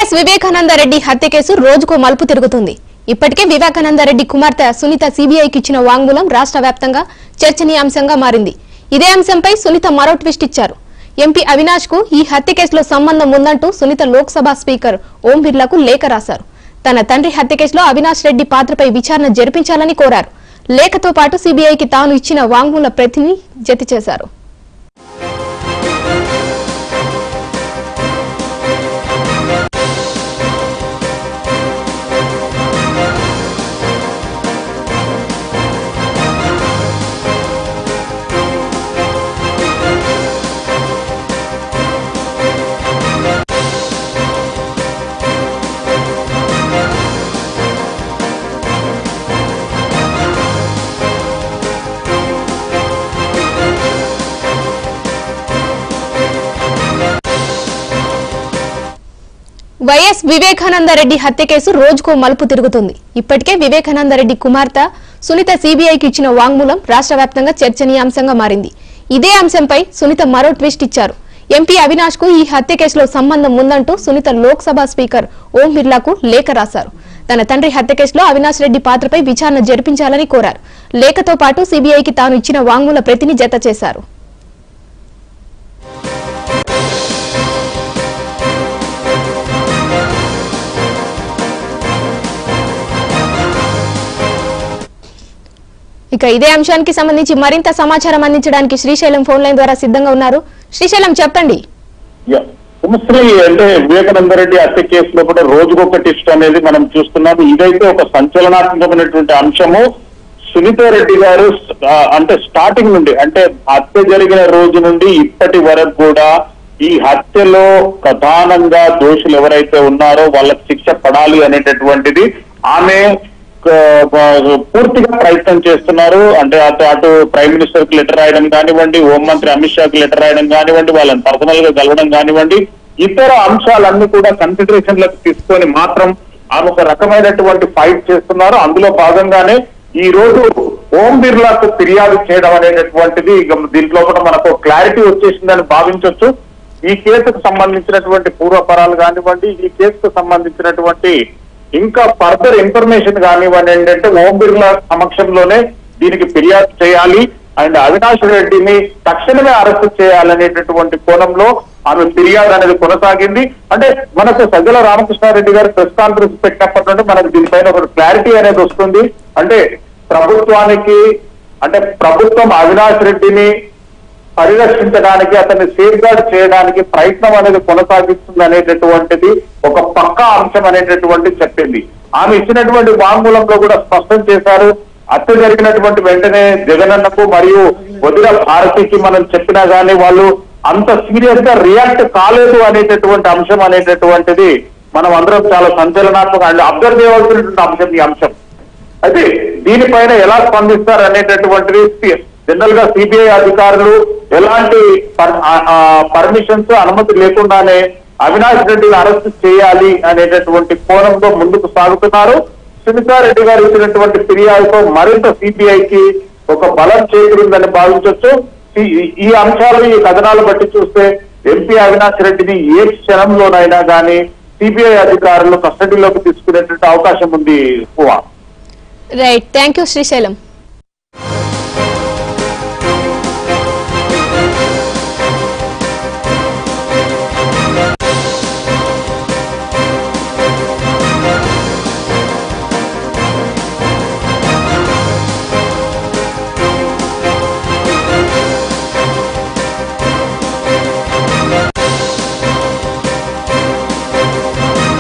YS Vivekananda Reddy హత్య case రోజుకో మలుపు తిరుగుతుంది ఇప్పటికే వివేకానంద రెడ్డి కుమార్తె సునీత సీబీఐకి ఇచ్చిన వాంగ్మూలం రాష్ట్ర వ్యాప్తంగా చర్చనీయాంశంగా మారింది ఇదే అంశంపై సునీత మరో ట్విస్ట్ ఇచ్చారు ఎంపీ అవినాష్ కు ఈ హత్య కేసులో సంబంధం ఉందంటూ సునీత లోక్సభ స్పీకర్ ఓం బిర్లాకు లేఖ రాశారు తన తండ్రి హత్య కేసులో అవినాష్ రెడ్డి పాత్రపై విచారణ జరిపించాలని కోరారు లేఖతో పాటు సీబీఐకి తాను ఇచ్చిన వాంగ్మూల ప్రతిని జత చేశారు వైఎస్ వివేకానంద రెడ్డి హత్య కేసు రోజుకో మలుపు తిరుగుతుంది ఇప్పటికే వివేకానంద రెడ్డి కుమార్తె సునీత సీబీఐకి ఇచ్చిన వాంగ్మూలం రాష్ట్ర వ్యాప్తంగా చర్చనీయాంశంగా మారింది ఇదే అంశంపై సునీత మరో ట్విస్ట్ ఇచ్చారు ఎంపీ అవినాష్ కు ఈ హత్య కేసులో సంబంధం ఉందంటూ సునీత లోక్సభ స్పీకర్ ఓం బిర్లాకు లేఖ రాశారు తన తండ్రి హత్య కేసులో అవినాష్ రెడ్డి పాత్రపై విచారణ జరిపించాలని కోరారు లేఖతో పాటు సీబీఐకి తాను ఇచ్చిన వాంగ్మూల ప్రతిని జత చేశారు ఇక ఇదే అంశానికి సంబంధించి మరింత సమాచారం అందించడానికి శ్రీశైలం ఫోన్ లైన్ ద్వారా సిద్ధంగా ఉన్నారు శ్రీశైలం చెప్పండి యా. శ్రీ అంటే వివేకానంద రెడ్డి హత్య కేసులో కూడా రోజుకొక టిస్ట్ అనేది మనం చూస్తున్నాం ఇదైతే ఒక సంచలనాత్మకమైనటువంటి అంశము సునీత రెడ్డి గారు ఆ, అంటే స్టార్టింగ్ నుండి అంటే హత్య జరిగిన రోజు నుండి ఇప్పటి వరకు కూడా ఈ హత్యలో ప్రధానంగా దోషులు ఎవరైతే ఉన్నారో వాళ్ళకి శిక్ష పడాలి అనేటటువంటిది ఆమె ఆ, పూర్తిగా ప్రయత్నం చేస్తున్నారు అంటే అటు అటు ప్రైమ్ మినిస్టర్ కి లెటర్ రాయడం కానివ్వండి హోంమంత్రి అమిత్ షాకి లెటర్ రాయడం కానివ్వండి వాళ్ళని పర్సనల్ గా కలవడం కానివ్వండి ఇతర అంశాలన్నీ కూడా కన్సిడరేషన్ లకు తీసుకొని మాత్రం ఆమె ఒక రకమైనటువంటి ఫైట్ చేస్తున్నారు అందులో భాగంగానే ఈ రోజు ఓం బిర్లాకు ఫిర్యాదు చేయడం అనేటటువంటిది ఇక దీంట్లో కూడా మనకు క్లారిటీ వచ్చేసిందని భావించవచ్చు ఈ కేసుకు సంబంధించినటువంటి పూర్వపరాలు కానివ్వండి ఈ కేసుకు సంబంధించినటువంటి ఇంకా ఫర్దర్ ఇన్ఫర్మేషన్ కానివ్వండి ఏంటంటే ఓం బిర్లా సమక్షంలోనే దీనికి ఫిర్యాదు చేయాలి అండ్ అవినాష్ రెడ్డిని తక్షణమే అరెస్ట్ చేయాలనేటటువంటి కోణంలో ఆమె ఫిర్యాదు అనేది కొనసాగింది అంటే మనకు సజ్జల రామకృష్ణారెడ్డి గారు ప్రెస్ కాన్ఫరెన్స్ పెట్టినప్పటి నుండి మనకు దీనిపైన ఒక క్లారిటీ అనేది వస్తుంది అంటే ప్రభుత్వానికి అంటే ప్రభుత్వం అవినాష్ రెడ్డిని పరిరక్షించడానికి అతన్ని సేఫ్ గార్డ్ చేయడానికి ప్రయత్నం అనేది కొనసాగిస్తుంది అనేటటువంటిది ఒక పక్కా అంశం అనేటటువంటి చెప్పింది ఆమె ఇచ్చినటువంటి వాంగ్మూలంలో కూడా స్పష్టం చేశారు హత్య జరిగినటువంటి వెంటనే జగనన్నకు మరియు వదిన భారతికి మనం చెప్పినా గానీ వాళ్ళు అంత సీరియస్ గా రియాక్ట్ కాలేదు అనేటటువంటి అంశం అనేటటువంటిది మనం అందరం చాలా సంచలనాత్మక అండ్ అబ్జర్వ్ చేయవలసినటువంటి అంశం ఈ అంశం అయితే దీనిపైన ఎలా స్పందిస్తారు అనేటటువంటిది జనరల్ గా సిబిఐ అధికారులు ఎలాంటి పర్మిషన్స్ అనుమతి లేకుండానే అవినాష్ రెడ్డిని అరెస్ట్ చేయాలి అనేటటువంటి కోణంలో ముందుకు సాగుతున్నారు సునీతారెడ్డి గారు ఇచ్చినటువంటి ఫిర్యాదుతో మరింత సిబిఐకి ఒక బలం చేకూరిందని భావించవచ్చు ఈ- ఈ అంశాలు ఈ కథనాలు బట్టి చూస్తే ఎంపీ అవినాష్ రెడ్డిని ఏ క్షణంలోనైనా కానీ సిబిఐ అధికారులు కస్టడీలోకి తీసుకునేటువంటి అవకాశం ఉంది ఎక్కువ రైట్ థ్యాంక్ యూ శ్రీశైలం